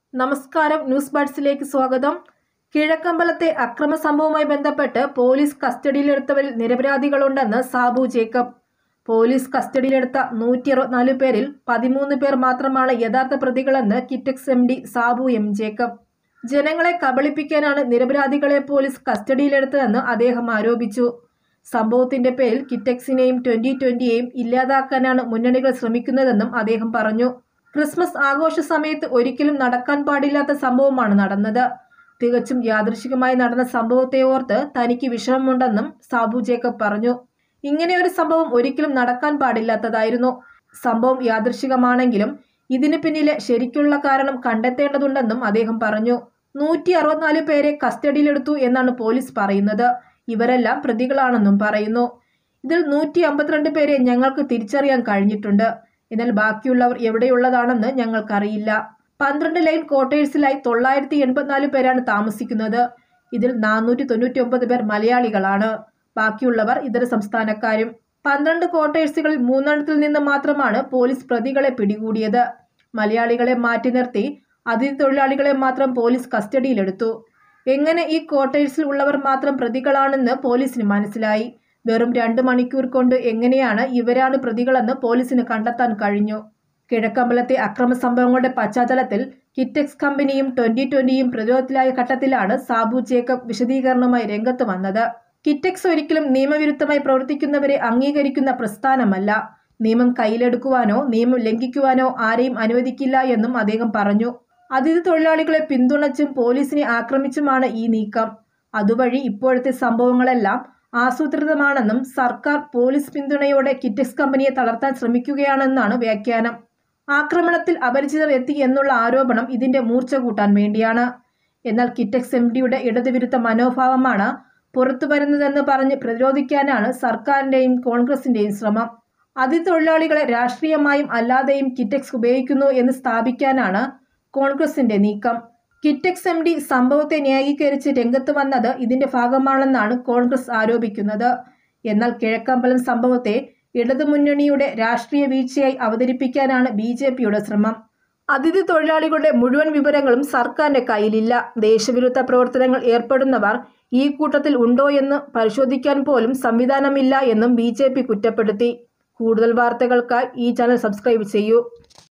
നമസ്കാരം ന്യൂസ് ബഡ്സിലേക്ക് സ്വാഗതം കിഴക്കമ്പലത്തെ അക്രമ സംഭവവുമായി ബന്ധപ്പെട്ട് പോലീസ് കസ്റ്റഡിയിലെടുത്തവരിൽ നിരപരാധികളുണ്ടെന്ന് സാബു ജേക്കബ് പോലീസ് കസ്റ്റഡിയിലെടുത്ത നൂറ്റി അറുപത്തിനാല് പേരിൽ പതിമൂന്ന് പേർ മാത്രമാണ് യഥാർത്ഥ പ്രതികളെന്ന് Kitex M D Sabu M Jacob ജനങ്ങളെ കബളിപ്പിക്കാനാണ് നിരപരാധികളെ പോലീസ് കസ്റ്റഡിയിലെടുത്തതെന്ന് അദ്ദേഹം ആരോപിച്ചു സംഭവത്തിന്റെ പേരിൽ കിറ്റക്സിനെയും ട്വന്റി ട്വന്റിയെയും ഇല്ലാതാക്കാനാണ് മുന്നണികൾ ശ്രമിക്കുന്നതെന്നും അദ്ദേഹം പറഞ്ഞു ക്രിസ്മസ് ആഘോഷ സമയത്ത് ഒരിക്കലും നടക്കാൻ പാടില്ലാത്ത സംഭവമാണ് നടന്നത് തികച്ചും യാദൃശികമായി നടന്ന സംഭവത്തെ ഓർത്ത് തനിക്ക് വിഷമമുണ്ടെന്നും സാബു ജേക്കബ് പറഞ്ഞു ഇങ്ങനെയൊരു സംഭവം ഒരിക്കലും നടക്കാൻ പാടില്ലാത്തതായിരുന്നു സംഭവം യാദൃശികമാണെങ്കിലും ഇതിന് പിന്നിലെ ശരിക്കുള്ള കാരണം കണ്ടെത്തേണ്ടതുണ്ടെന്നും അദ്ദേഹം പറഞ്ഞു നൂറ്റി അറുപത്തിനാല് പേരെ കസ്റ്റഡിയിലെടുത്തു എന്നാണ് പോലീസ് പറയുന്നത് ഇവരെല്ലാം പ്രതികളാണെന്നും പറയുന്നു ഇതിൽ നൂറ്റി അമ്പത്തിരണ്ട് പേരെ ഞങ്ങൾക്ക് തിരിച്ചറിയാൻ കഴിഞ്ഞിട്ടുണ്ട് എന്നാൽ ബാക്കിയുള്ളവർ എവിടെയുള്ളതാണെന്ന് ഞങ്ങൾക്കറിയില്ല പന്ത്രണ്ട് ലൈൻ ക്വാർട്ടേഴ്സിലായി തൊള്ളായിരത്തി എൺപത്തിനാല് പേരാണ് താമസിക്കുന്നത് ഇതിൽ നാനൂറ്റി തൊണ്ണൂറ്റി ഒമ്പത് പേർ മലയാളികളാണ് ബാക്കിയുള്ളവർ ഇതര സംസ്ഥാനക്കാരും പന്ത്രണ്ട് ക്വാർട്ടേഴ്സുകളിൽ മൂന്നെണ്ണത്തിൽ നിന്ന് മാത്രമാണ് പോലീസ് പ്രതികളെ പിടികൂടിയത് മലയാളികളെ മാറ്റി നിർത്തി അതിഥി തൊഴിലാളികളെ മാത്രം പോലീസ് കസ്റ്റഡിയിലെടുത്തു എങ്ങനെ ഈ ക്വാർട്ടേഴ്സിൽ ഉള്ളവർ മാത്രം പ്രതികളാണെന്ന് പോലീസിന് മനസ്സിലായി വെറും രണ്ട് മണിക്കൂർ കൊണ്ട് എങ്ങനെയാണ് ഇവരാണ് പ്രതികളെന്ന് പോലീസിന് കണ്ടെത്താൻ കഴിഞ്ഞു കിഴക്കമ്പലത്തെ അക്രമ സംഭവങ്ങളുടെ പശ്ചാത്തലത്തിൽ കിറ്റെക്സ് കമ്പനിയും ട്വന്റി ട്വന്റിയും പ്രതിരോധത്തിലായ ഘട്ടത്തിലാണ് സാബു ജേക്കബ് വിശദീകരണവുമായി രംഗത്ത് വന്നത് കിറ്റെക്സ് ഒരിക്കലും നിയമവിരുദ്ധമായി പ്രവർത്തിക്കുന്നവരെ അംഗീകരിക്കുന്ന പ്രസ്ഥാനമല്ല നിയമം കയ്യിലെടുക്കുവാനോ നിയമം ലംഘിക്കുവാനോ ആരെയും അനുവദിക്കില്ല എന്നും അദ്ദേഹം പറഞ്ഞു അതിഥി തൊഴിലാളികളെ പിന്തുണച്ചും പോലീസിനെ ആക്രമിച്ചുമാണ് ഈ നീക്കം അതുവഴി ഇപ്പോഴത്തെ സംഭവങ്ങളെല്ലാം ആസൂത്രിതമാണെന്നും സർക്കാർ പോലീസ് പിന്തുണയോടെ കിറ്റെക്സ് കമ്പനിയെ തളർത്താൻ ശ്രമിക്കുകയാണെന്നാണ് വ്യാഖ്യാനം ആക്രമണത്തിൽ അപരിചിതർ എത്തി എന്നുള്ള ആരോപണം ഇതിന്റെ മൂർച്ച കൂട്ടാൻ വേണ്ടിയാണ് എന്നാൽ കിറ്റെക്സ് എം ഡിയുടെ ഇടതുവിരുദ്ധ മനോഭാവമാണ് പുറത്തു വരുന്നതെന്ന് പറഞ്ഞ് പ്രതിരോധിക്കാനാണ് സർക്കാരിന്റെയും കോൺഗ്രസിന്റെയും ശ്രമം അതിഥി തൊഴിലാളികളെ രാഷ്ട്രീയമായും അല്ലാതെയും കിറ്റെക്സ് ഉപയോഗിക്കുന്നു എന്ന് സ്ഥാപിക്കാനാണ് കോൺഗ്രസിന്റെ നീക്കം കിറ്റെക്സ് എം ഡി സംഭവത്തെ ന്യായീകരിച്ച് രംഗത്ത് വന്നത് ഇതിന്റെ ഭാഗമാണെന്നാണ് കോൺഗ്രസ് ആരോപിക്കുന്നത് എന്നാൽ കിഴക്കമ്പലം സംഭവത്തെ ഇടതുമുന്നണിയുടെ രാഷ്ട്രീയ വീഴ്ചയായി അവതരിപ്പിക്കാനാണ് ബി ജെ പിയുടെ ശ്രമം അതിഥി തൊഴിലാളികളുടെ മുഴുവൻ വിവരങ്ങളും സർക്കാരിന്റെ കയ്യിലില്ല ദേശവിരുദ്ധ പ്രവർത്തനങ്ങൾ ഏർപ്പെടുന്നവർ ഈ കൂട്ടത്തിൽ ഉണ്ടോ എന്ന് പരിശോധിക്കാൻ പോലും സംവിധാനമില്ല എന്നും ബി കുറ്റപ്പെടുത്തി കൂടുതൽ വാർത്തകൾക്കായി ഈ ചാനൽ സബ്സ്ക്രൈബ് ചെയ്യൂ